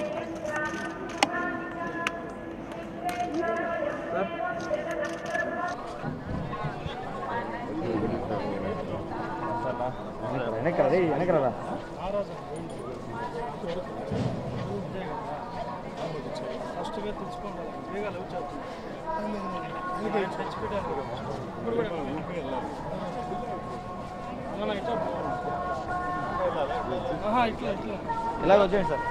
వెనకరా రే వెనకరా ఫస్ట్గా తెచ్చుకోండి వేగాలి వచ్చేస్తుంది తెచ్చిపెట్టారు ఇట్లా ఆహా, ఇట్లా ఇట్లా ఇలాగ వచ్చేయండి సార్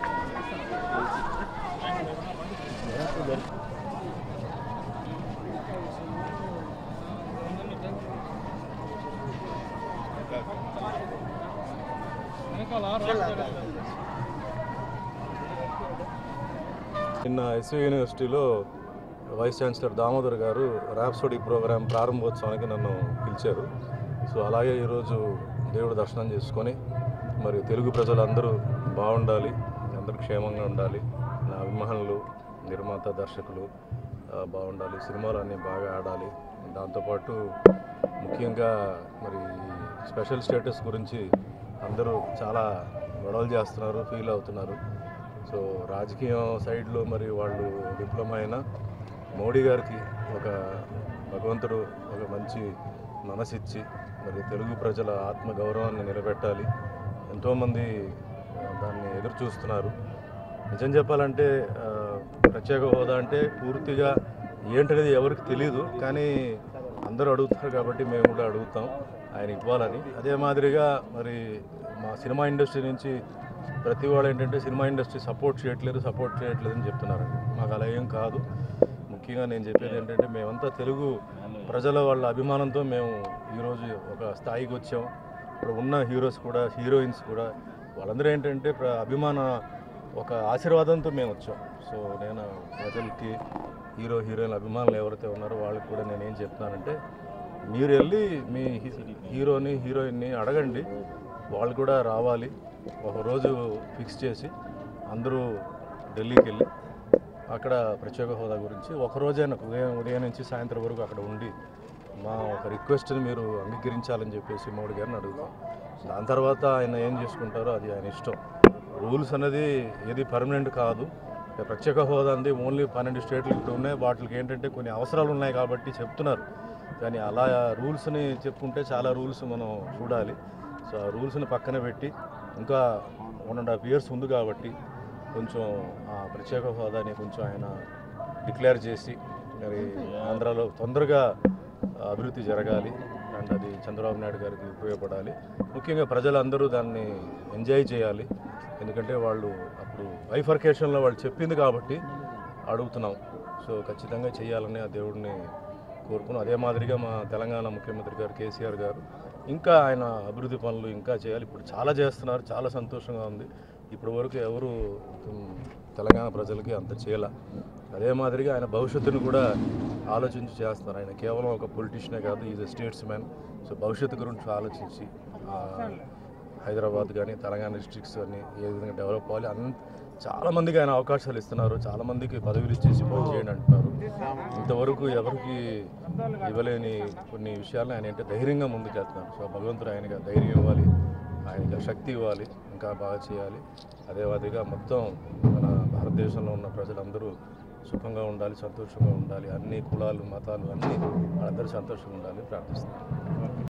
వెనకాల రాస్తాడు. నిన్న ఎస్వి యూనివర్సిటీలో వైస్ ఛాన్సలర్ దామోదర్ గారు ర్యాప్సోడీ ప్రోగ్రాం ప్రారంభోత్సవానికి నన్ను పిలిచారు సో అలాగే ఈరోజు దేవుడు దర్శనం చేసుకొని మరి తెలుగు ప్రజలందరూ బాగుండాలి అందరూ క్షేమంగా ఉండాలి నా అభిమానులు నిర్మాత దర్శకులు ఆ, బాగుండాలి సినిమాలు అన్నీ బాగా ఆడాలి దాంతోపాటు ముఖ్యంగా మరి స్పెషల్ స్టేటస్ గురించి అందరూ చాలా గొడవలు చేస్తున్నారు ఫీల్ అవుతున్నారు సో రాజకీయం సైడ్లో మరి వాళ్ళు డిప్లొమా అయినా మోడీ గారికి ఒక భగవంతుడు ఒక మంచి మనసిచ్చి మరి తెలుగు ప్రజల ఆత్మ గౌరవాన్ని నిలబెట్టాలి ఎంతోమంది ఆ, దాన్ని ఎదురు చూస్తున్నారు నిజం చెప్పాలంటే ఆ, ప్రత్యేక హోదా అంటే పూర్తిగా ఏంటనేది ఎవరికి తెలియదు కానీ అందరూ అడుగుతారు కాబట్టి మేము కూడా అడుగుతాం ఆయన ఇవ్వాలని అదే మాదిరిగా మరి మా సినిమా ఇండస్ట్రీ నుంచి ప్రతి వాళ్ళు ఏంటంటే సినిమా ఇండస్ట్రీ సపోర్ట్ చేయట్లేదు సపోర్ట్ చేయట్లేదు అని చెప్తున్నారండి మాకు అలా ఏం కాదు ముఖ్యంగా నేను చెప్పేది ఏంటంటే మేమంతా తెలుగు ప్రజల వాళ్ళ అభిమానంతో మేము ఈరోజు ఒక స్థాయికి వచ్చాం ఇప్పుడు ఉన్న హీరోస్ కూడా హీరోయిన్స్ కూడా వాళ్ళందరూ ఏంటంటే ప్ర- అభిమాన ఒక ఆశీర్వాదంతో మేము వచ్చాం సో నేను ప్రజలకి హీరో హీరోయిన్ అభిమానులు ఎవరైతే ఉన్నారో వాళ్ళకి కూడా నేను ఏం చెప్తున్నానంటే మీరు వెళ్ళి మీ హీ- హీరోని హీరోయిన్ని అడగండి వాళ్ళు కూడా రావాలి ఒకరోజు ఫిక్స్ చేసి అందరూ ఢిల్లీకి వెళ్ళి అక్కడ ప్రత్యేక హోదా గురించి ఒక రోజైనా ఉదయం ఉదయం నుంచి సాయంత్రం వరకు అక్కడ ఉండి మా ఒక రిక్వెస్ట్ని మీరు అంగీకరించాలని చెప్పేసి మోడీ గారిని అడుగుతాం దాని తర్వాత ఆయన ఏం చేసుకుంటారో అది ఆయన ఇష్టం రూల్స్ అనేది ఏది పర్మనెంట్ కాదు ఇక ప్రత్యేక హోదా అంది ఓన్లీ పన్నెండు స్టేట్లు ఇప్పుడు ఉన్నాయి వాటికి ఏంటంటే కొన్ని అవసరాలు ఉన్నాయి కాబట్టి చెప్తున్నారు కానీ అలా రూల్స్ని చెప్పుకుంటే చాలా రూల్స్ మనం చూడాలి సో ఆ రూల్స్ని పక్కన పెట్టి ఇంకా వన్ అండ్ హాఫ్ ఇయర్స్ ఉంది కాబట్టి కొంచెం ఆ ప్రత్యేక హోదాని కొంచెం ఆయన డిక్లేర్ చేసి మరి ఆంధ్రాలో తొందరగా అభివృద్ధి జరగాలి అండ్ అది చంద్రబాబు నాయుడు గారికి ఉపయోగపడాలి ముఖ్యంగా ప్రజలందరూ దాన్ని ఎంజాయ్ చేయాలి ఎందుకంటే వాళ్ళు అప్పుడు బైఫర్కేషన్లో వాళ్ళు చెప్పింది కాబట్టి అడుగుతున్నాం సో ఖచ్చితంగా చేయాలని ఆ దేవుడిని కోరుకున్నాం అదే మాదిరిగా మా తెలంగాణ ముఖ్యమంత్రి గారు కేసీఆర్ గారు ఇంకా ఆయన అభివృద్ధి పనులు ఇంకా చేయాలి ఇప్పుడు చాలా చేస్తున్నారు చాలా సంతోషంగా ఉంది ఇప్పటి వరకు ఎవరు ఉమ్, తెలంగాణ ప్రజలకి అంత చేయాల అదే మాదిరిగా ఆయన భవిష్యత్తును కూడా ఆలోచించి చేస్తున్నారు ఆయన కేవలం ఒక పొలిటీషియనే కాదు is a statesman so భవిష్యత్తు గురించి ఆలోచించి ఆ, హైదరాబాద్ కానీ తెలంగాణ డిస్ట్రిక్ట్స్ కానీ ఏ విధంగా డెవలప్ అవ్వాలి అన్ చాలా మందికి ఆయన అవకాశాలు ఇస్తున్నారు చాలా మందికి పదవులు ఇచ్చేసి పని చేయండి అంటున్నారు ఇంతవరకు ఎవరికి ఇవ్వలేని కొన్ని విషయాలను ఆయన ఏంటంటే ధైర్యంగా ముందుకెళ్తున్నారు సో భగవంతుడు ఆయనకి ఆ ధైర్యం ఇవ్వాలి ఆయనకి ఆ శక్తి ఇవ్వాలి ఇంకా బాగా చేయాలి అదే మాదిరిగా మొత్తం మన భారతదేశంలో ఉన్న ప్రజలందరూ సుఖంగా ఉండాలి సంతోషంగా ఉండాలి అన్ని కులాలు మతాలు అన్నీ వాళ్ళందరూ సంతోషంగా ఉండాలి ప్రార్థిస్తున్నాను